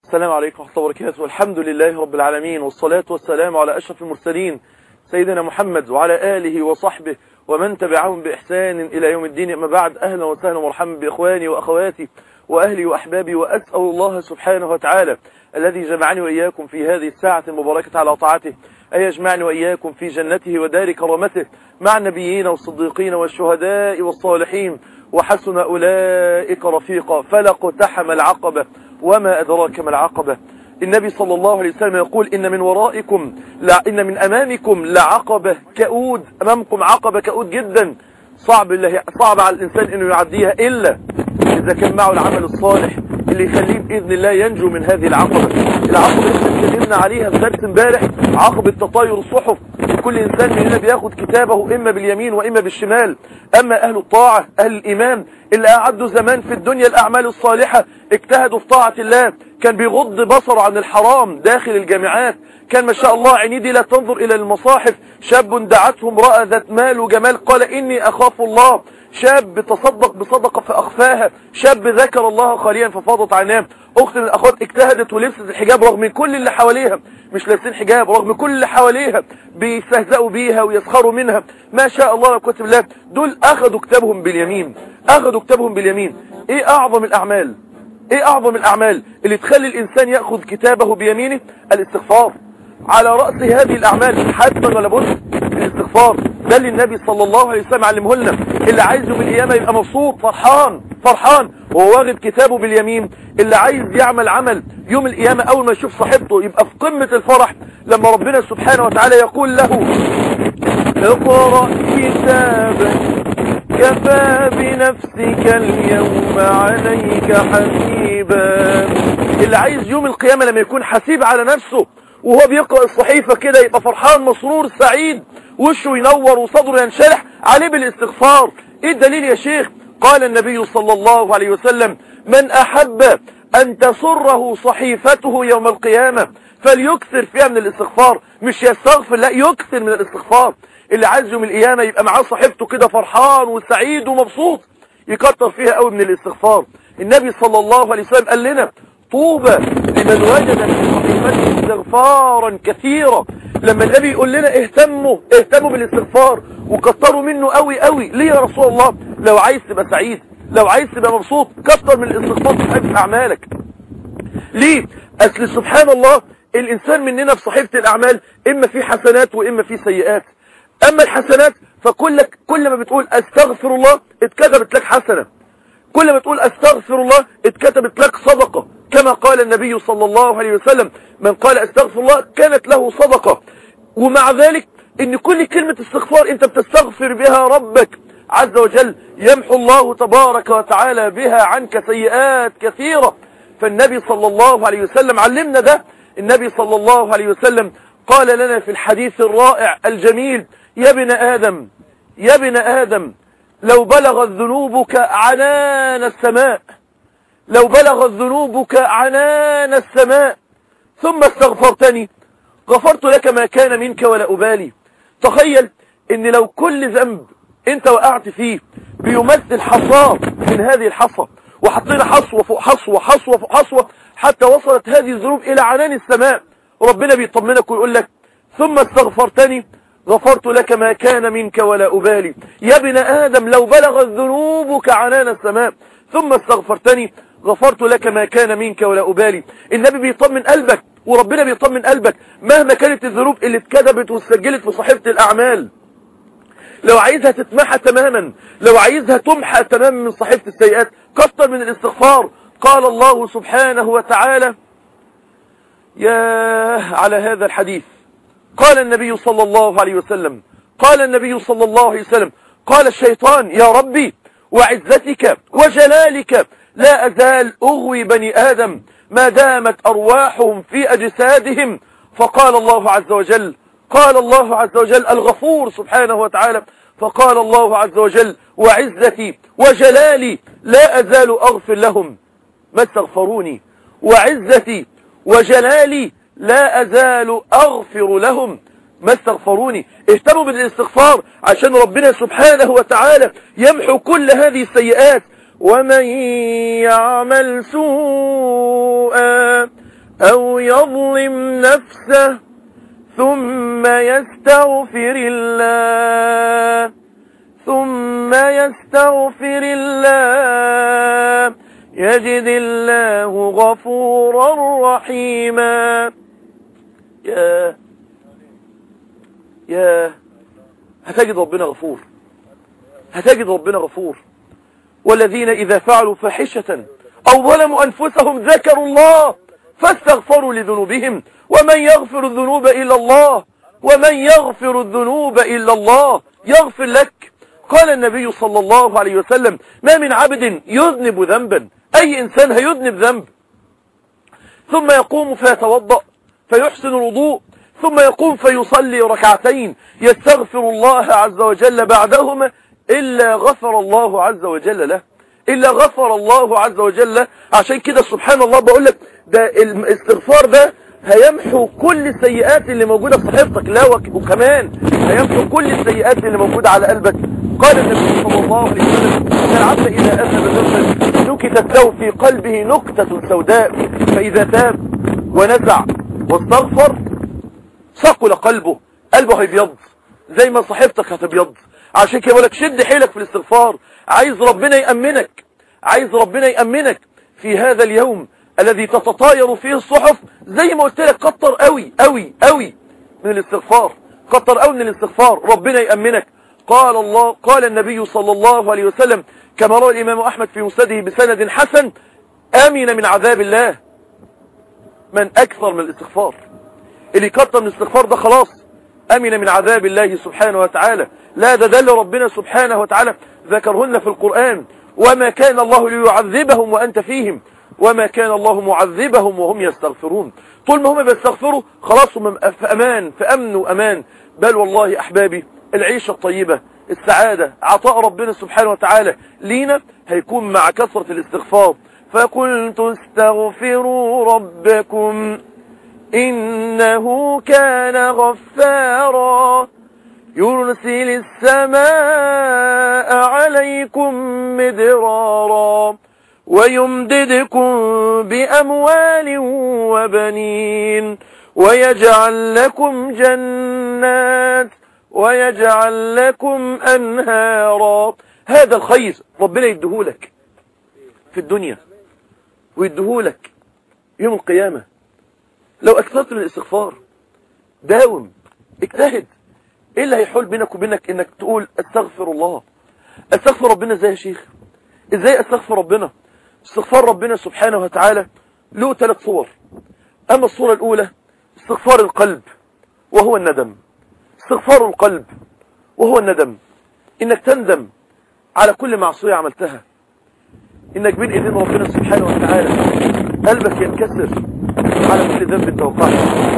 السلام عليكم ورحمة الله وبركاته والحمد لله رب العالمين والصلاة والسلام على أشرف المرسلين سيدنا محمد وعلى آله وصحبه ومن تبعهم بإحسان إلى يوم الدين أما بعد أهلا وسهلا ومرحبا بإخواني وأخواتي وأهلي وأحبابي وأسأل الله سبحانه وتعالى الذي جمعني وإياكم في هذه الساعة المباركة على طاعته أن يجمعني وإياكم في جنته ودار كرامته مع النبيين والصديقين والشهداء والصالحين وحسن أولئك رفيقا فلقتحم العقبة وما أدراك ما العقبة النبي صلى الله عليه وسلم يقول إن من ورائكم لا إن من أمامكم لعقبة كؤود أمامكم عقبة كؤود جدا صعب الله صعب على الإنسان إنه يعديها إلا إذا كان معه العمل الصالح اللي يخليه بإذن الله ينجو من هذه العقبة العقبة اللي اتكلمنا عليها في درس امبارح عقبة تطاير الصحف كل إنسان مننا بياخد كتابه إما باليمين وإما بالشمال أما أهل الطاعة أهل الإيمان اللي أعدوا زمان في الدنيا الأعمال الصالحة اجتهدوا في طاعة الله كان بيغض بصره عن الحرام داخل الجامعات كان ما شاء الله عيني دي لا تنظر إلى المصاحف شاب دعته امرأة ذات مال وجمال قال إني أخاف الله شاب تصدق بصدقة فأخفاها شاب ذكر الله خاليا ففاضت عيناه أخت من الأخوات اجتهدت ولبست الحجاب رغم كل اللي حواليها مش لابسين حجاب رغم كل اللي حواليها بيستهزئوا بيها ويسخروا منها ما شاء الله لا قوه الا بالله دول أخذوا كتابهم باليمين أخذوا كتابهم باليمين إيه أعظم الأعمال إيه أعظم الأعمال اللي تخلي الإنسان يأخذ كتابه بيمينه الاستغفار على رأس هذه الأعمال حتما ولا بد الاستغفار ده اللي النبي صلى الله عليه وسلم علمه لنا اللي عايزه بالقيامة يبقى مبسوط فرحان فرحان وهو واخد كتابه باليمين اللي عايز يعمل عمل يوم القيامة أول ما يشوف صاحبته يبقى في قمة الفرح لما ربنا سبحانه وتعالى يقول له اقرأ كتابك كفى بنفسك اليوم عليك حسيبا اللي عايز يوم القيامة لما يكون حسيب على نفسه وهو بيقرأ الصحيفة كده يبقى فرحان مسرور سعيد وشه ينور وصدره ينشرح عليه بالاستغفار ايه الدليل يا شيخ قال النبي صلى الله عليه وسلم من احب ان تسره صحيفته يوم القيامة فليكثر فيها من الاستغفار مش يستغفر لا يكثر من الاستغفار اللي عايز يوم القيامة يبقى معاه صحيفته كده فرحان وسعيد ومبسوط يكتر فيها قوي من الاستغفار النبي صلى الله عليه وسلم قال لنا طوبى لمن وجد في صحيفته استغفارا كثيرا لما النبي يقول لنا اهتموا اهتموا بالاستغفار وكتروا منه قوي قوي ليه يا رسول الله لو عايز تبقى سعيد لو عايز تبقى مبسوط كتر من الاستغفار في حيث اعمالك ليه اصل سبحان الله الانسان مننا في صحيفه الاعمال اما في حسنات واما في سيئات اما الحسنات فكلك كل ما بتقول استغفر الله اتكتبت لك حسنه كل ما تقول استغفر الله اتكتبت لك صدقة كما قال النبي صلى الله عليه وسلم من قال استغفر الله كانت له صدقة ومع ذلك ان كل كلمة استغفار انت بتستغفر بها ربك عز وجل يمحو الله تبارك وتعالى بها عنك سيئات كثيرة فالنبي صلى الله عليه وسلم علمنا ده النبي صلى الله عليه وسلم قال لنا في الحديث الرائع الجميل يا ابن آدم يا ابن آدم لو بلغت ذنوبك عنان السماء لو بلغت ذنوبك عنان السماء ثم استغفرتني غفرت لك ما كان منك ولا أبالي تخيل ان لو كل ذنب انت وقعت فيه بيمثل حصاة من هذه الحصى وحطينا حصوة فوق حصوة حصوة فوق حصوة حتى وصلت هذه الذنوب الى عنان السماء ربنا بيطمنك ويقول لك ثم استغفرتني غفرت لك ما كان منك ولا أبالي يا ابن آدم لو بلغت ذنوبك عنان السماء ثم استغفرتني غفرت لك ما كان منك ولا أبالي النبي بيطمن قلبك وربنا بيطمن قلبك مهما كانت الذنوب اللي اتكتبت واتسجلت في صحيفة الأعمال لو عايزها تتمحى تماما لو عايزها تمحى تماما من صحيفة السيئات كتر من الاستغفار قال الله سبحانه وتعالى يا على هذا الحديث قال النبي صلى الله عليه وسلم قال النبي صلى الله عليه وسلم قال الشيطان يا ربي وعزتك وجلالك لا أزال أغوي بني آدم ما دامت أرواحهم في أجسادهم فقال الله عز وجل قال الله عز وجل الغفور سبحانه وتعالى فقال الله عز وجل وعزتي وجلالي لا أزال أغفر لهم ما استغفروني وعزتي وجلالي لا أزال أغفر لهم ما استغفروني اهتموا بالاستغفار عشان ربنا سبحانه وتعالى يمحو كل هذه السيئات ومن يعمل سوءا أو يظلم نفسه ثم يستغفر الله ثم يستغفر الله يجد الله غفورا رحيما يا يا هتجد ربنا غفور هتجد ربنا غفور والذين إذا فعلوا فاحشة أو ظلموا أنفسهم ذكروا الله فاستغفروا لذنوبهم ومن يغفر الذنوب إلا الله ومن يغفر الذنوب إلا الله يغفر لك قال النبي صلى الله عليه وسلم ما من عبد يذنب ذنبا أي إنسان هيذنب ذنب ثم يقوم فيتوضأ فيحسن الوضوء ثم يقوم فيصلي ركعتين يستغفر الله عز وجل بعدهما إلا غفر الله عز وجل له إلا غفر الله عز وجل عشان كده سبحان الله بقول لك ده الاستغفار ده هيمحو كل السيئات اللي موجودة في صحيفتك لا وكمان هيمحو كل السيئات اللي موجودة على قلبك قال النبي صلى الله عليه وسلم ان العبد إذا أذنب ذنبا نكتت له في قلبه نكتة سوداء فإذا تاب ونزع واستغفر ثقل قلبه قلبه هيبيض زي ما صحيفتك هتبيض عشان كده بقولك شد حيلك في الاستغفار عايز ربنا يأمنك عايز ربنا يأمنك في هذا اليوم الذي تتطاير فيه الصحف زي ما قلت لك كتر قوي قوي قوي من الاستغفار كتر قوي من الاستغفار ربنا يأمنك قال الله قال النبي صلى الله عليه وسلم كما روى الإمام أحمد في مسنده بسند حسن آمن من عذاب الله من أكثر من الاستغفار اللي كتر من الاستغفار ده خلاص أمن من عذاب الله سبحانه وتعالى لا ده دل ربنا سبحانه وتعالى ذكرهن في القرآن وما كان الله ليعذبهم وأنت فيهم وما كان الله معذبهم وهم يستغفرون طول ما هم بيستغفروا خلاص هم في أمان في أمن وأمان بل والله أحبابي العيشة الطيبة السعادة عطاء ربنا سبحانه وتعالى لينا هيكون مع كثرة الاستغفار فقلت استغفروا ربكم إنه كان غفارا يرسل السماء عليكم مدرارا ويمددكم بأموال وبنين ويجعل لكم جنات ويجعل لكم أنهارا هذا الخير ربنا يدهولك في الدنيا ويدهولك يوم القيامة لو أكثرت من الاستغفار داوم اجتهد ايه اللي هيحول بينك وبينك انك تقول استغفر الله استغفر ربنا ازاي يا شيخ ازاي استغفر ربنا استغفار ربنا سبحانه وتعالى له ثلاث صور اما الصورة الاولى استغفار القلب وهو الندم استغفار القلب وهو الندم انك تندم على كل معصية عملتها انك بين ايدين ربنا سبحانه وتعالى قلبك ينكسر على كل ذنب انت وقعت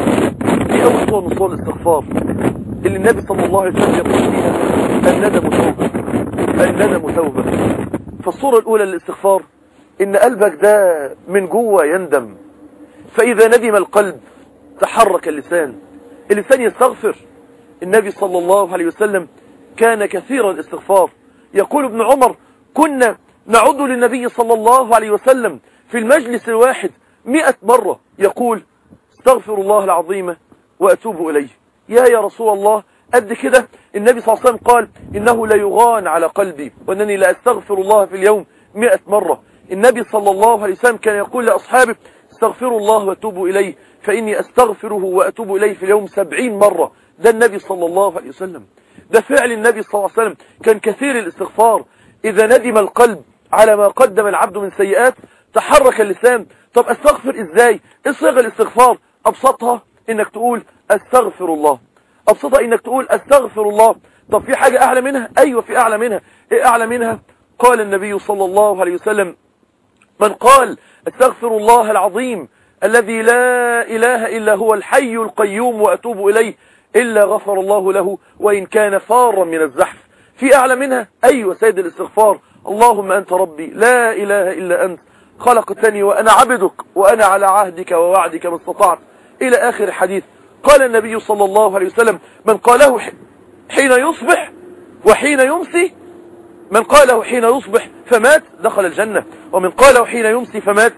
دي اول صورة من صور الاستغفار اللي النبي صلى الله عليه وسلم يقول فيها الندم توبة الندم توبة فالصورة الاولى للاستغفار ان قلبك ده من جوه يندم فاذا ندم القلب تحرك اللسان اللسان يستغفر النبي صلى الله عليه وسلم كان كثير الاستغفار يقول ابن عمر كنا نعد للنبي صلى الله عليه وسلم في المجلس الواحد مئة مرة يقول استغفر الله العظيم وأتوب إليه يا يا رسول الله قد كده النبي صلى الله عليه وسلم قال إنه لا يغان على قلبي وأنني لا أستغفر الله في اليوم مئة مرة النبي صلى الله عليه وسلم كان يقول لأصحابه استغفروا الله وأتوبوا إليه فإني أستغفره وأتوب إليه في اليوم سبعين مرة ده النبي صلى الله عليه وسلم ده فعل النبي صلى الله عليه وسلم كان كثير الاستغفار إذا ندم القلب على ما قدم العبد من سيئات تحرك اللسان طب استغفر ازاي ايه صيغه الاستغفار ابسطها انك تقول استغفر الله ابسطها انك تقول استغفر الله طب في حاجة اعلى منها ايوه في اعلى منها ايه اعلى منها قال النبي صلى الله عليه وسلم من قال استغفر الله العظيم الذي لا اله الا هو الحي القيوم واتوب اليه الا غفر الله له وان كان فارا من الزحف في اعلى منها ايوه سيد الاستغفار اللهم انت ربي لا اله الا انت خلقتني وأنا عبدك وأنا على عهدك ووعدك ما استطعت إلى آخر الحديث قال النبي صلى الله عليه وسلم من قاله حين يصبح وحين يمسي من قاله حين يصبح فمات دخل الجنة ومن قاله حين يمسي فمات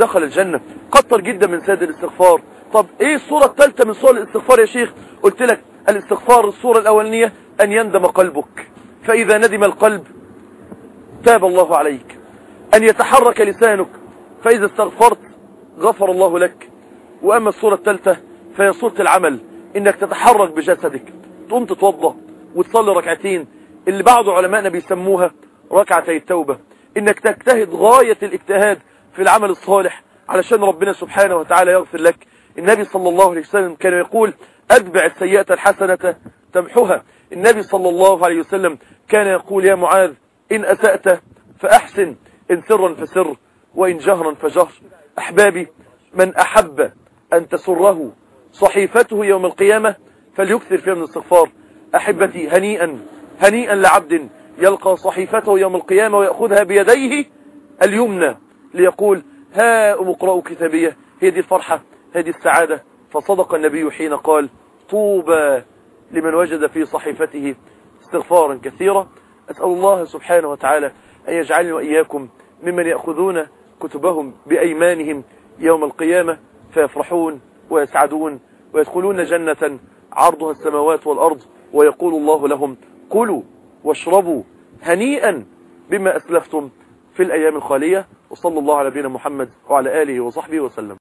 دخل الجنة كتر جدا من سيد الاستغفار طب ايه الصورة الثالثة من صور الاستغفار يا شيخ قلت لك الاستغفار الصورة الاولانية ان يندم قلبك فاذا ندم القلب تاب الله عليك ان يتحرك لسانك فاذا استغفرت غفر الله لك واما الصورة الثالثة فهي صورة العمل انك تتحرك بجسدك تقوم تتوضى وتصلي ركعتين اللي بعض علمائنا بيسموها ركعتي التوبة انك تجتهد غاية الاجتهاد في العمل الصالح علشان ربنا سبحانه وتعالى يغفر لك النبي صلى الله عليه وسلم كان يقول أتبع السيئة الحسنة تمحها النبي صلى الله عليه وسلم كان يقول يا معاذ إن أسأت فأحسن إن سرا فسر وإن جهرا فجهر أحبابي من أحب أن تسره صحيفته يوم القيامة فليكثر فيها من الاستغفار أحبتي هنيئا هنيئا لعبد يلقى صحيفته يوم القيامة ويأخذها بيديه اليمنى ليقول ها اقرأوا كتابية هي دي الفرحة هذه السعادة فصدق النبي حين قال طوبى لمن وجد في صحيفته استغفارا كثيرا أسأل الله سبحانه وتعالى أن يجعلني وإياكم ممن يأخذون كتبهم بأيمانهم يوم القيامة فيفرحون ويسعدون ويدخلون جنة عرضها السماوات والأرض ويقول الله لهم كلوا واشربوا هنيئا بما أسلفتم في الأيام الخالية وصلى الله على نبينا محمد وعلى آله وصحبه وسلم